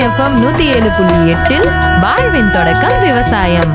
FM நூத்தி ஏழு புள்ளி எட்டில் வாழ்வின் தொடக்கம் விவசாயம்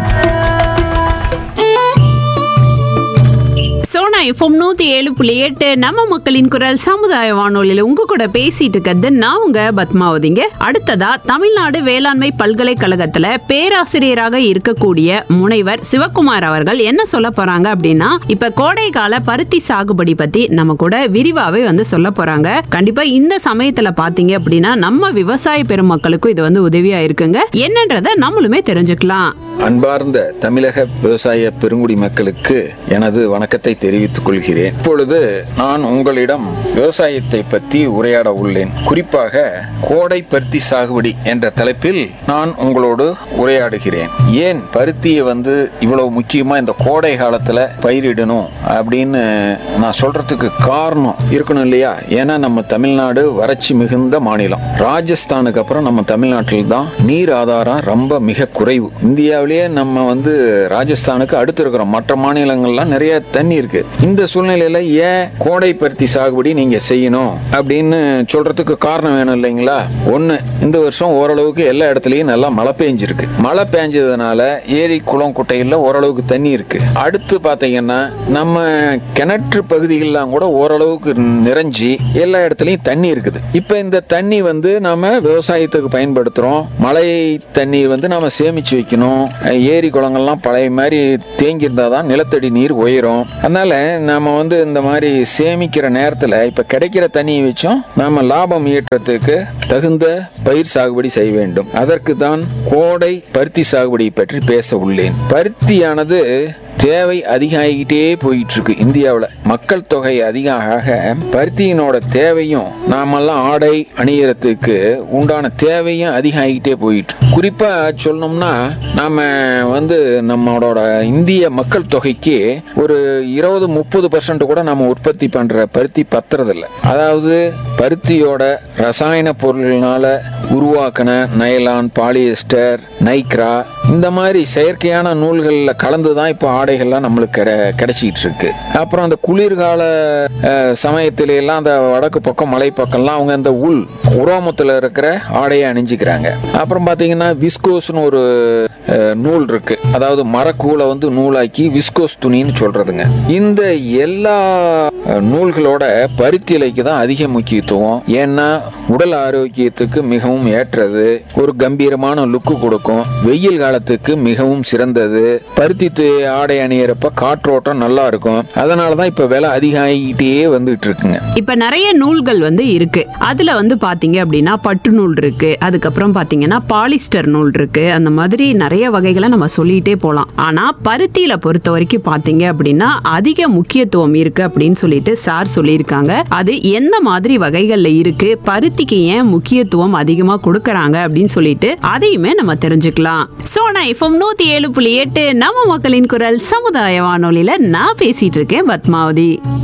சோனா எஃப்எம் நூத்தி ஏழு புள்ளி எட்டு நம்ம மக்களின் குரல் சமுதாய வானொலியில உங்க கூட பேசிட்டு இருக்கிறது நான் உங்க பத்மாவதிங்க அடுத்ததா தமிழ்நாடு வேளாண்மை பல்கலைக்கழகத்துல பேராசிரியராக இருக்கக்கூடிய முனைவர் சிவக்குமார் அவர்கள் என்ன சொல்ல போறாங்க அப்படின்னா இப்ப கோடை கால பருத்தி சாகுபடி பத்தி நம்ம கூட விரிவாவே வந்து சொல்ல போறாங்க கண்டிப்பா இந்த சமயத்துல பாத்தீங்க அப்படின்னா நம்ம விவசாய பெருமக்களுக்கும் இது வந்து உதவியா இருக்குங்க என்னன்றத நம்மளுமே தெரிஞ்சுக்கலாம் அன்பார்ந்த தமிழக விவசாய பெருங்குடி மக்களுக்கு எனது வணக்கத்தை தெரிவித்துக் கொள்கிறேன் இப்பொழுது நான் உங்களிடம் விவசாயத்தை பற்றி உரையாட உள்ளேன் குறிப்பாக கோடை பருத்தி சாகுபடி என்ற தலைப்பில் நான் உங்களோடு உரையாடுகிறேன் ஏன் பருத்தியை வந்து இவ்வளவு முக்கியமா இந்த கோடை காலத்துல பயிரிடணும் அப்படின்னு நான் சொல்றதுக்கு காரணம் இருக்கணும் இல்லையா ஏன்னா நம்ம தமிழ்நாடு வறட்சி மிகுந்த மாநிலம் ராஜஸ்தானுக்கு அப்புறம் நம்ம தமிழ்நாட்டில் தான் நீர் ஆதாரம் ரொம்ப மிக குறைவு இந்தியாவிலேயே நம்ம வந்து ராஜஸ்தானுக்கு அடுத்து இருக்கிறோம் மற்ற மாநிலங்கள்லாம் நிறைய தண்ணி இருக்கு இந்த சூழ்நிலையில ஏன் கோடை பருத்தி சாகுபடி நீங்க செய்யணும் அப்படின்னு சொல்றதுக்கு காரணம் வேணும் இல்லைங்களா ஒண்ணு இந்த வருஷம் ஓரளவுக்கு எல்லா இடத்துலயும் நல்லா மழை பெஞ்சிருக்கு மழை பெஞ்சதுனால ஏரி குளம் குட்டைகள்ல ஓரளவுக்கு தண்ணி இருக்கு அடுத்து பாத்தீங்கன்னா நம்ம கிணற்று பகுதிகள்லாம் கூட ஓரளவுக்கு நிறைஞ்சி எல்லா இடத்துலயும் தண்ணி இருக்குது இப்ப இந்த தண்ணி வந்து நாம விவசாயத்துக்கு பயன்படுத்துறோம் மழை தண்ணீர் வந்து நாம சேமிச்சு வைக்கணும் ஏரி குளங்கள்லாம் பழைய மாதிரி தேங்கி இருந்தாதான் நிலத்தடி நீர் உயரும் அதனால நாம வந்து இந்த மாதிரி சேமிக்கிற நேரத்துல இப்ப கிடைக்கிற தண்ணியை வச்சும் நாம லாபம் ஈட்டுறதுக்கு தகுந்த பயிர் சாகுபடி செய்ய வேண்டும் அதற்கு தான் கோடை பருத்தி சாகுபடி பற்றி பேச உள்ளேன் பருத்தியானது தேவை அதிகமாகிட்டே போயிட்டு இருக்கு இந்தியாவில் மக்கள் தொகை அதிகம் ஆக பருத்தியினோட தேவையும் நாமெல்லாம் ஆடை அணியறதுக்கு உண்டான தேவையும் அதிகமாகிட்டே போயிட்டு குறிப்பா சொல்லணும்னா நாம வந்து நம்மளோட இந்திய மக்கள் தொகைக்கு ஒரு இருபது முப்பது பர்சன்ட் கூட நம்ம உற்பத்தி பண்ற பருத்தி பத்துறதில்ல அதாவது பருத்தியோட ரசாயன பொருள்னால உருவாக்கின நைலான் பாலியஸ்டர் நைக்ரா இந்த மாதிரி செயற்கையான நூல்களில் கலந்து தான் இப்போ ஆடைகள்லாம் நம்மளுக்கு கிடை கிடைச்சிட்டு இருக்கு அப்புறம் அந்த குளிர்கால அஹ், சமயத்துல எல்லாம் அந்த வடக்கு பக்கம் மலை பக்கம்லாம் அவங்க அந்த உள் உரோமத்தில் இருக்கிற ஆடையை அணிஞ்சுக்கிறாங்க அப்புறம் பார்த்தீங்கன்னா விஸ்கோஸ்னு ஒரு அஹ், நூல் இருக்கு அதாவது மரக்கூலை வந்து நூலாக்கி விஸ்கோஸ் துணின்னு சொல்றதுங்க இந்த எல்லா அஹ், நூல்களோட பருத்தி இலைக்கு தான் அதிக முக்கியத்துவம் ஏன்னா உடல் ஆரோக்கியத்துக்கு மிகவும் ஏற்றது ஒரு கம்பீரமான லுக்கு கொடுக்கும் வெயில் காலத்துக்கு மிகவும் சிறந்தது பருத்தி து- ஆடை அணியறப்ப காற்றோட்டம் நல்லா இருக்கும் அதனால தான் இப்ப விலை அதிகமாகிட்டே வந்துட்டு இருக்குங்க இப்ப நிறைய நூல்கள் வந்து இருக்கு அதுல வந்து பாத்தீங்க அப்படின்னா பட்டு நூல் இருக்கு அதுக்கப்புறம் பாத்தீங்கன்னா பாலிஸ்டர் நூல் இருக்கு அந்த மாதிரி நிறைய வகைகளை நம்ம சொல்லிட்டே போலாம் ஆனா பருத்தியில பொறுத்த வரைக்கும் பாத்தீங்க அப்படின்னா அதிக முக்கியத்துவம் இருக்கு அப்படின்னு சொல்லிட்டு சார் சொல்லியிருக்காங்க அது எந்த மாதிரி வகைகள்ல இருக்கு பருத்திக்கு ஏன் முக்கியத்துவம் அதிகமா கொடுக்கறாங்க அப்படின்னு சொல்லிட்டு அதையுமே நம்ம தெரிஞ்சுக்கலாம் சோனா எஃப்எம் நூத்தி ஏழு புள்ளி எட்டு நம்ம மக்களின் குரல் சமுதாய வானொலியில நான் பேசிட்டு இருக்கேன் பத்மாவதி